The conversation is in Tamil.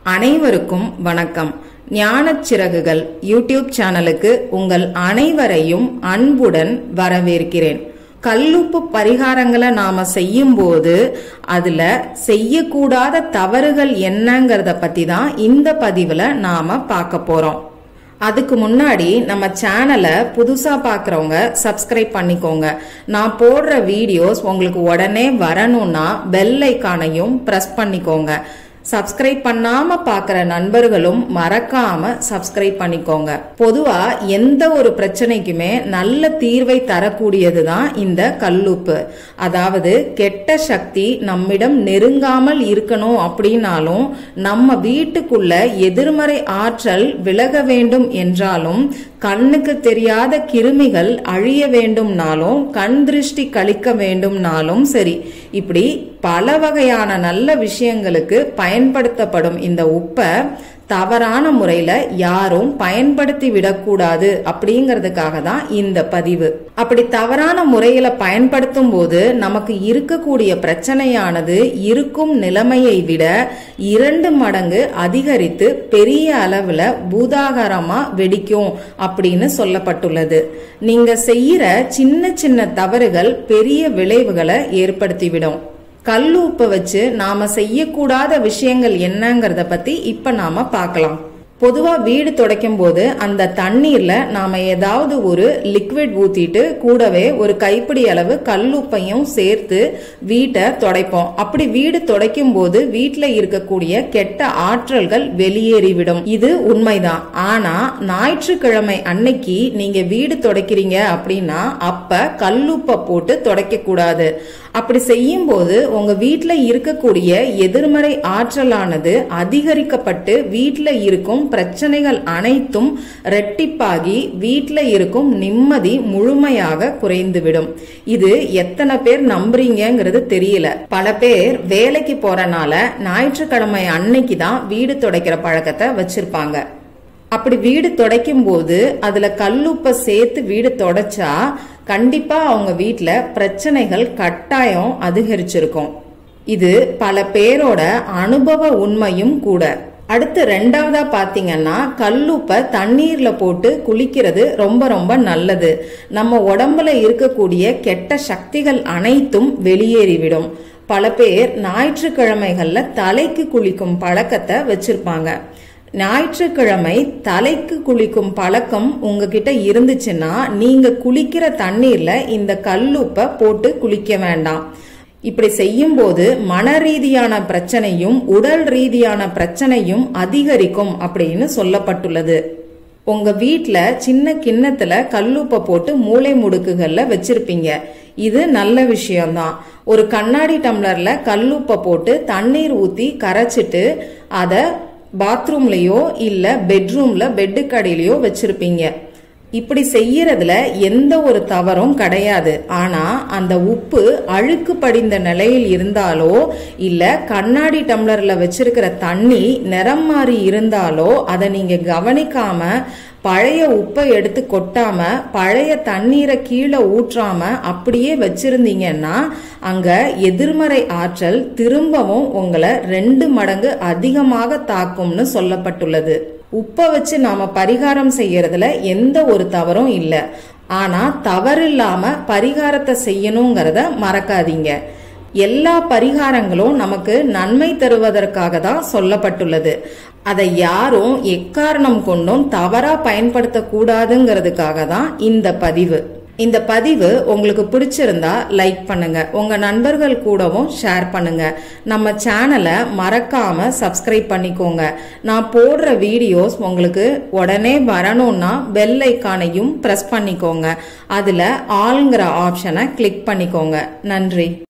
அனைவருக்கும் வணக்கம் ஞானச் சிறகுகள் யூடியூப் சேனலுக்கு உங்கள் அனைவரையும் அன்புடன் வரவேற்கிறேன் கல்லுப்பு பரிகாரங்களை நாம செய்யும்போது அதுல செய்யக்கூடாத தவறுகள் என்னங்கிறத பத்தி தான் இந்த பதிவுல நாம பார்க்க போறோம் அதுக்கு முன்னாடி நம்ம சேனலை புதுசா பார்க்குறவங்க சப்ஸ்கிரைப் பண்ணிக்கோங்க நான் போடுற வீடியோஸ் உங்களுக்கு உடனே வரணும்னா பெல் ஐக்கானையும் ப்ரெஸ் பண்ணிக்கோங்க சப்ஸ்கிரைப் பண்ணாம பார்க்குற நண்பர்களும் மறக்காம சப்ஸ்கிரைப் பண்ணிக்கோங்க பொதுவா எந்த ஒரு பிரச்சனைக்குமே நல்ல தீர்வை தரக்கூடியது தான் இந்த கல்லுப்பு அதாவது கெட்ட சக்தி நம்மிடம் நெருங்காமல் இருக்கணும் அப்படின்னாலும் நம்ம வீட்டுக்குள்ள எதிர்மறை ஆற்றல் விலக வேண்டும் என்றாலும் கண்ணுக்கு தெரியாத கிருமிகள் அழிய வேண்டும்னாலும் கண் திருஷ்டி கழிக்க வேண்டும்னாலும் சரி இப்படி பல வகையான நல்ல விஷயங்களுக்கு பயன்படுத்தப்படும் இந்த உப்பை தவறான முறையில யாரும் பயன்படுத்தி விடக்கூடாது அப்படிங்கிறதுக்காக தான் இந்த பதிவு அப்படி தவறான முறையில பயன்படுத்தும் போது நமக்கு இருக்கக்கூடிய பிரச்சனையானது இருக்கும் நிலைமையை விட இரண்டு மடங்கு அதிகரித்து பெரிய அளவுல பூதாகாரமா வெடிக்கும் அப்படின்னு சொல்லப்பட்டுள்ளது நீங்க செய்யற சின்ன சின்ன தவறுகள் பெரிய விளைவுகளை ஏற்படுத்திவிடும் கல் உப்பை வச்சு நாம செய்யக்கூடாத விஷயங்கள் என்னங்கிறத பத்தி இப்ப நாம பார்க்கலாம் பொதுவா வீடு துடைக்கும் போது அந்த தண்ணீர்ல நாம ஏதாவது ஒரு லிக்விட் ஊத்திட்டு கூடவே ஒரு கைப்பிடி அளவு கல்லுப்பையும் சேர்த்து வீட்டை துடைப்போம் அப்படி வீடு துடைக்கும் போது வீட்டுல இருக்கக்கூடிய கெட்ட ஆற்றல்கள் வெளியேறிவிடும் இது உண்மைதான் ஆனா ஞாயிற்றுக்கிழமை அன்னைக்கு நீங்க வீடு துடைக்கிறீங்க அப்படின்னா அப்ப கல்லுப்பை போட்டு துடைக்க கூடாது அப்படி செய்யும் போது உங்க வீட்டுல இருக்கக்கூடிய எதிர்மறை ஆற்றலானது அதிகரிக்கப்பட்டு வீட்டுல இருக்கும் பிரச்சனைகள் அனைத்தும் ரெட்டிப்பாகி வீட்டுல இருக்கும் நிம்மதி முழுமையாக குறைந்துவிடும் இது எத்தனை பேர் நம்புறீங்கிறது தெரியல பல பேர் வேலைக்கு போறனால ஞாயிற்றுக்கிழமை அன்னைக்கு தான் வீடு துடைக்கிற பழக்கத்தை வச்சிருப்பாங்க அப்படி வீடு துடைக்கும் போது அதுல கல்லுப்பை சேர்த்து வீடு தொடச்சா கண்டிப்பா அவங்க வீட்டுல பிரச்சனைகள் கட்டாயம் அதிகரிச்சிருக்கும் இது பல பேரோட அனுபவ உண்மையும் கூட அடுத்து ரெண்டாவதா பாத்தீங்கன்னா கல்லுப்பை தண்ணீர்ல போட்டு குளிக்கிறது ரொம்ப ரொம்ப நல்லது நம்ம உடம்புல இருக்கக்கூடிய கெட்ட சக்திகள் அனைத்தும் வெளியேறிவிடும் பல பேர் ஞாயிற்றுக்கிழமைகள்ல தலைக்கு குளிக்கும் பழக்கத்தை வச்சிருப்பாங்க ஞாயிற்றுக்கிழமை தலைக்கு குளிக்கும் பழக்கம் உங்ககிட்ட இருந்துச்சுன்னா நீங்க குளிக்கிற தண்ணீர்ல இந்த கல்லுப்பை போட்டு குளிக்க வேண்டாம் இப்படி செய்யும் போது மன ரீதியான பிரச்சனையும் உடல் ரீதியான பிரச்சனையும் அதிகரிக்கும் அப்படின்னு சொல்லப்பட்டுள்ளது உங்க வீட்ல சின்ன கிண்ணத்துல கல்லுப்பை போட்டு மூளை முடுக்குகள்ல வச்சிருப்பீங்க இது நல்ல விஷயம்தான் ஒரு கண்ணாடி டம்ளர்ல கல்லுப்பை போட்டு தண்ணீர் ஊத்தி கரைச்சிட்டு அதை பாத்ரூம்லயோ இல்ல பெட்ரூம்ல பெட்டுக்கடையிலயோ வச்சிருப்பீங்க இப்படி செய்யறதுல எந்த ஒரு தவறும் கிடையாது ஆனா அந்த உப்பு அழுக்கு படிந்த நிலையில் இருந்தாலோ இல்ல கண்ணாடி டம்ளர்ல வச்சிருக்கிற தண்ணி நிறம் மாறி இருந்தாலோ அதை நீங்க கவனிக்காம பழைய உப்பை எடுத்து கொட்டாம பழைய தண்ணீரை கீழே ஊற்றாம அப்படியே வச்சிருந்தீங்கன்னா அங்க எதிர்மறை ஆற்றல் திரும்பவும் உங்களை ரெண்டு மடங்கு அதிகமாக தாக்கும்னு சொல்லப்பட்டுள்ளது உப்பை வச்சு நாம பரிகாரம் செய்யறதுல எந்த ஒரு தவறும் இல்லை ஆனா தவறில்லாம பரிகாரத்தை செய்யணுங்கிறத மறக்காதீங்க எல்லா பரிகாரங்களும் நமக்கு நன்மை தருவதற்காக தான் சொல்லப்பட்டுள்ளது அதை யாரும் எக்காரணம் கொண்டும் தவறா பயன்படுத்த கூடாதுங்கிறதுக்காக தான் இந்த பதிவு இந்த பதிவு உங்களுக்கு பிடிச்சிருந்தா லைக் பண்ணுங்க உங்க நண்பர்கள் கூடவும் ஷேர் பண்ணுங்க நம்ம சேனலை மறக்காம சப்ஸ்கிரைப் பண்ணிக்கோங்க நான் போடுற வீடியோஸ் உங்களுக்கு உடனே வரணும்னா பெல் ஐக்கானையும் ப்ரெஸ் பண்ணிக்கோங்க அதுல ஆளுங்கிற ஆப்ஷனை கிளிக் பண்ணிக்கோங்க நன்றி